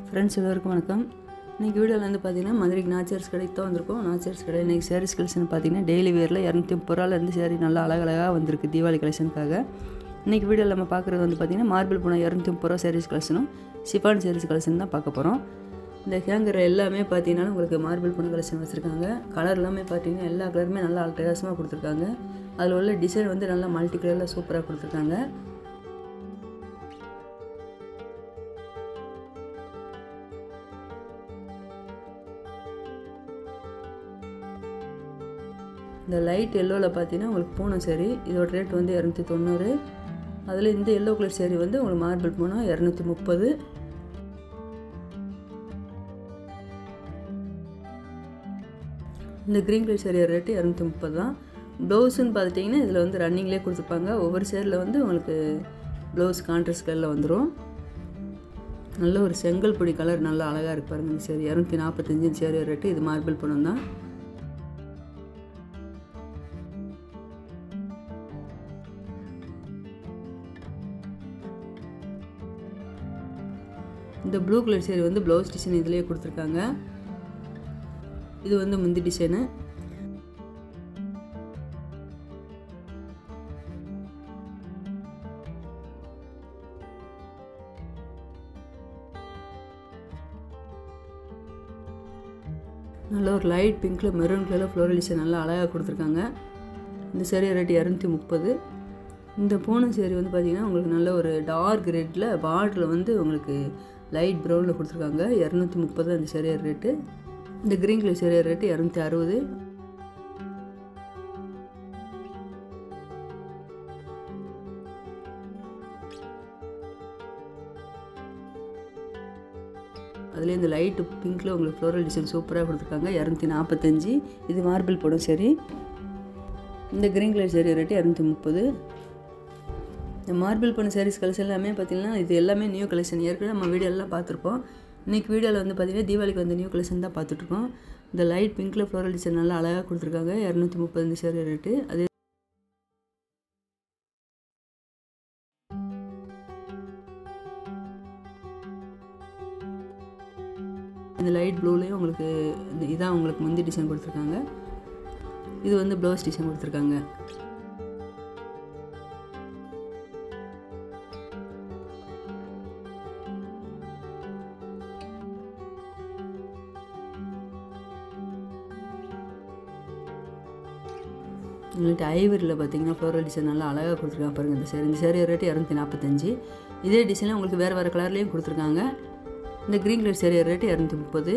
friends எல்லோருக்கும் வணக்கம் இன்றைக்கி வீடியோவில் வந்து பார்த்தீங்கன்னா மதுரைக்கு நாச்சர்ஸ் கடைக்கு தான் வந்திருக்கோம் நாச்சர்ஸ் கடை இன்றைக்கி சாரீஸ் கலெக்ஷன் பார்த்தீங்கன்னா டெய்லி வேரில் இரநூத்தி முப்பது ரூபாலேருந்து சாரி நல்லா அழகழகாக வந்திருக்கு தீபாவளி கலெக்ஷனுக்காக இன்றைக்கி வீடியோவில் நம்ம பார்க்குறது வந்து பார்த்திங்கன்னா மார்பிள் போன இரநூத்தி முப்பது ரூபா சாரீஸ் கலெக்ஷனும் சிஃபான் சாரீஸ் கலெக்ஷன் தான் பார்க்க போகிறோம் இந்த ஹேங்கர் எல்லாமே பார்த்தீங்கன்னா உங்களுக்கு மார்பிள் பொண்ணு கலெக்ஷன் வச்சுருக்காங்க கலர் எல்லாமே பார்த்தீங்கன்னா எல்லா கலருமே நல்லா அட்டகாசமாக கொடுத்துருக்காங்க அதில் உள்ள டிசைன் வந்து நல்லா மல்டி கலரில் சூப்பராக கொடுத்துருக்காங்க இந்த லைட் எல்லோவில் பார்த்தீங்கன்னா உங்களுக்கு பூனம் சரி இதோட ரேட் வந்து இரநூத்தி தொண்ணூறு அதில் இந்த எல்லோ கலர் சேரீ வந்து உங்களுக்கு மார்பிள் பூனம் இரநூத்தி முப்பது இந்த க்ரீன் கலர் சேரீ ரேட்டு இரநூத்தி முப்பது தான் ப்ளவுஸுன்னு பார்த்துட்டிங்கன்னா இதில் வந்து ரன்னிங்லேயே கொடுத்துருப்பாங்க ஒவ்வொரு சேரில் வந்து உங்களுக்கு ப்ளவுஸ் கான்ட்ராஸ்ட் கலரில் வந்துடும் நல்ல ஒரு செங்கல் பொடி கலர் நல்லா அழகாக இருக்கு பாருங்கள் இந்த சேரீ இரநூத்தி நாற்பத்தஞ்சு சேரீ ரேட்டு இது மார்பிள் பணம் தான் இந்த ப்ளூ கலர் சேரீ வந்து ப்ளவுஸ் டிசைன் இதிலேயே கொடுத்துருக்காங்க இது வந்து முந்தி டிசைனு நல்ல ஒரு லைட் பிங்க்கில் மெரூன் கலரில் ஃப்ளோரல் டிசைன் நல்லா அழகாக கொடுத்துருக்காங்க இந்த சேரீ ரேட் இரநூத்தி முப்பது இந்த பூனம் சேரீ வந்து பார்த்திங்கன்னா உங்களுக்கு நல்ல ஒரு டார்க் ரெட்டில் பார்டரில் வந்து உங்களுக்கு லைட் ப்ரௌனில் கொடுத்துருக்காங்க இரநூத்தி முப்பது அந்த சேரீர் ரேட்டு இந்த க்ரீன் கலர் சேரீர் ரேட்டு இரநூத்தி அறுபது அதுலேயே இந்த லைட்டு பிங்க்கில் உங்களுக்கு ஃப்ளோரல் டிசைன் சூப்பராக கொடுத்துருக்காங்க இரநூத்தி நாற்பத்தஞ்சு இது மார்பிள் போடும் சரி இந்த க்ரீன் கலர் சேரீ ரேட்டு இரநூத்தி முப்பது இந்த மார்பிள் பண்ண சாரீஸ் கலெக்ஷன் எல்லாமே பார்த்திங்கன்னா இது எல்லாமே நியூ கலெக்ஷன் ஏற்கனவே நம்ம வீடியோலாம் பார்த்துருப்போம் இன்றைக்கி வீடியோவில் வந்து பார்த்திங்கன்னா தீபாவளிக்கு வந்து நியூ கலெக்ஷன் தான் பார்த்துட்ருக்கோம் இந்த லைட் பிங்க்கில் ஃப்ளோரல் டிசைன் நல்லா அழகாக கொடுத்துருக்காங்க இரநூத்தி முப்பது இந்த சேரீ ரேட்டு அது இந்த லைட் ப்ளூலேயும் உங்களுக்கு இந்த இதான் உங்களுக்கு முந்தி டிசைன் கொடுத்துருக்காங்க இது வந்து ப்ளவுஸ் டிசைன் கொடுத்துருக்காங்க இல்லாட்டி ஐவரியில் பார்த்தீங்கன்னா ஃப்ளோரல் டிசைன் நல்லா அழகாக கொடுத்துருக்காங்க பாருங்கள் இந்த சேரீ இந்த சேரீ ரேட்டு இரநூத்தி நாற்பத்தஞ்சு இதே டிசைனில் உங்களுக்கு வேறு வேறு கலர்லேயும் கொடுத்துருக்காங்க இந்த க்ரீன் கலர் சேரீ ரேட்டு இரநூத்தி முப்பது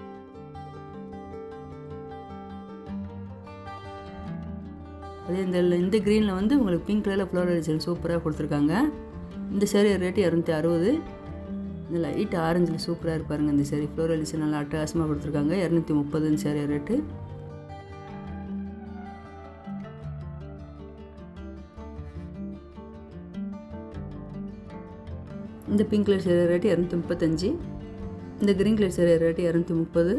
அதே இந்த இந்த க்ரீனில் வந்து உங்களுக்கு பிங்க் கலரில் ஃப்ளோரல் டிசைன் சூப்பராக கொடுத்துருக்காங்க இந்த சேரீ ரேட்டு இரநூத்தி அறுபது இந்த லைட் ஆரஞ்சில் சூப்பராக இருப்பாருங்க இந்த சேரீ ஃப்ளோரல் டிசைன் நல்லா அட்டகாசமாக கொடுத்துருக்காங்க இரநூத்தி முப்பது இந்த சேரீ ரேட்டு இந்த பிங்க் கலர் சேரீ ரேட்டு இரநூத்தி முப்பத்தஞ்சு இந்த க்ரீன் கலர் சேரீ ரேட்டு இரநூத்தி முப்பது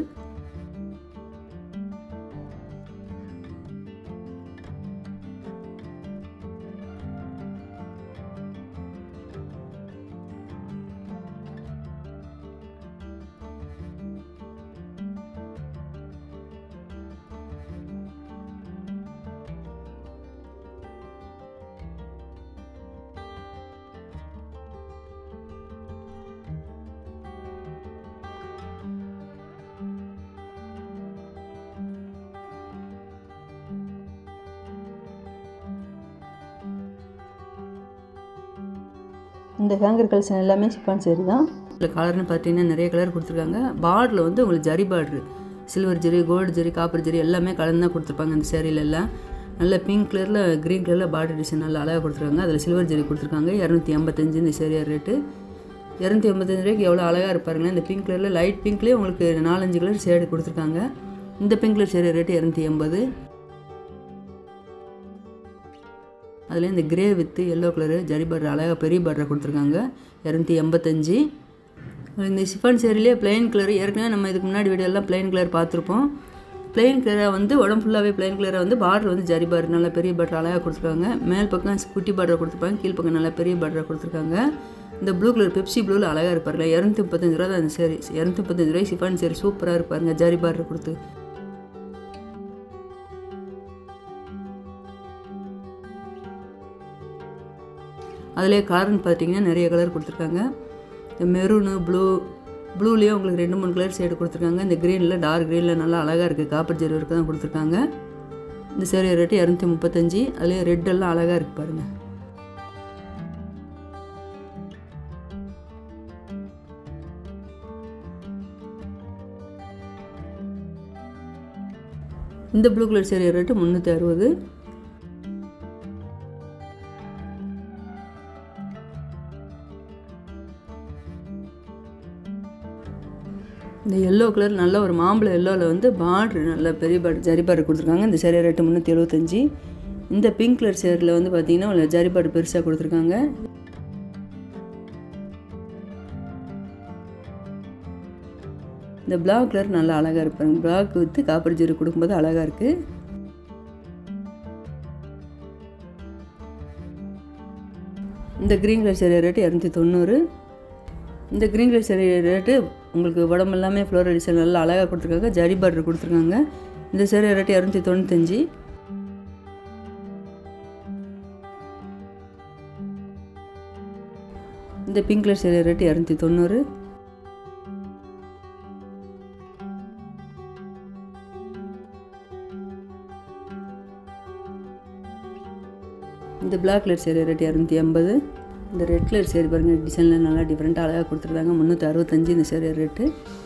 இந்த ஹேங்கர் கலெக்ஷன் எல்லாமே சிப்பான் சேரி தான் இந்த கலர்னு பார்த்தீங்கன்னா நிறைய கலர் கொடுத்துருக்காங்க பார்டரில் வந்து உங்களுக்கு zari border silver zari gold zari copper zari எல்லாமே கலந்து தான் கொடுத்துருப்பாங்க இந்த சேரீல எல்லாம் நல்ல பிங்க் கலரில் க்ரீன் கலரில் பார்டர் டிசைன் நல்லா அழகாக கொடுத்துருக்காங்க அதில் சில்வர் ஜரி கொடுத்துருக்காங்க இரநூத்தி எண்பத்தஞ்சு இந்த சேரியார் ரேட்டு இரநூத்தி எண்பத்தஞ்சு ரூபாய்க்கு எவ்வளோ அழகாக இருப்பாருங்க இந்த பிங்க் கலரில் லைட் பிங்க்லேயே உங்களுக்கு நாலஞ்சு கலர் ஷேடு கொடுத்துருக்காங்க இந்த பிங்க் கலர் சேரி ரேட்டு இரநூத்தி எண்பது அதில் இந்த grey with yellow colour zari border அழகாக பெரிய பார்டரை கொடுத்துருக்காங்க இரநூத்தி எண்பத்தஞ்சு இந்த சிஃபான் சேரிலே பிளைன் கலர் ஏற்கனவே நம்ம இதுக்கு முன்னாடி வீடியோலாம் பிளைன் கலர் பார்த்துருப்போம் பிளைன் கலராக வந்து உடம்பு ஃபுல்லாகவே பிளைன் கலராக வந்து பார்டர் வந்து ஜரி பார்டர் நல்லா பெரிய பார்டர் அழகாக கொடுத்துருக்காங்க மேல் பக்கம் குட்டி பார்டர் கொடுத்துருப்பாங்க கீழ் பக்கம் நல்லா பெரிய பார்டரை கொடுத்துருக்காங்க இந்த ப்ளூ கலர் பெப்சி ப்ளூவில் அழகாக இருப்பாருல இரநூத்தி முப்பத்தஞ்சு ரூபா தான் அந்த சரி இரநூத்தி முப்பத்தஞ்சு ரூபாய் சிஃபான் சரி சூப்பராக இருப்பாருங்க ஜரி பார்டர் கொடுத்து அதிலே கலர்னு பார்த்தீங்கன்னா நிறைய கலர் கொடுத்துருக்காங்க இந்த மெரூனு ப்ளூ ப்ளூலேயே உங்களுக்கு ரெண்டு மூணு கலர் ஷேடு கொடுத்துருக்காங்க இந்த க்ரீனில் டார்க் க்ரீனில் நல்லா அழகாக இருக்குது காப்பர் ஜெரி ஒர்க்கு தான் கொடுத்துருக்காங்க இந்த சேரீ ரேட்டு இரநூத்தி முப்பத்தஞ்சு அதுலேயே ரெட்டெல்லாம் அழகாக இருக்குது பாருங்கள் இந்த ப்ளூ கலர் சேரீ ரேட்டு முந்நூற்றி அறுபது இந்த எல்லோ கலர் நல்ல ஒரு மாம்பழ எல்லோவில் வந்து பார்ட்ரு நல்ல பெரிய பார்டர் ஜரி பார்டர் கொடுத்துருக்காங்க இந்த சேரீ ரேட்டு முந்நூற்றி எழுபத்தஞ்சி இந்த பிங்க் கலர் சேரில் வந்து பார்த்தீங்கன்னா ஜரி பார்டர் பெருசாக கொடுத்துருக்காங்க இந்த பிளாக் கலர் நல்லா அழகாக இருப்பாங்க பிளாக் வித்து காப்பர் ஜெரி கொடுக்கும்போது அழகாக இருக்குது இந்த க்ரீன் கலர் சேரீ ரேட்டு இரநூத்தி தொண்ணூறு இந்த க்ரீன் கலர் சேரீ ரேட்டு உங்களுக்கு உடம்பு எல்லாமே ஃப்ளோரல் டிசைன் நல்லா அழகாக கொடுத்துருக்காங்க ஜரி பார்டர் கொடுத்துருக்காங்க இந்த சேரீ ரேட்டு இரநூத்தி தொண்ணூத்தஞ்சு இந்த பிங்க் கலர் சேரீ ரேட்டு இரநூத்தி தொண்ணூறு இந்த பிளாக் கலர் சேரீ ரேட்டு இரநூத்தி ஐம்பது இந்த ரெட் கலர் சேரீ பாருங்கள் டிசைனில் நல்லா டிஃப்ரெண்ட்டாக அழகாக கொடுத்துருக்காங்க முந்நூற்றி அறுபத்தஞ்சு இந்த சேரீ ரேட்டு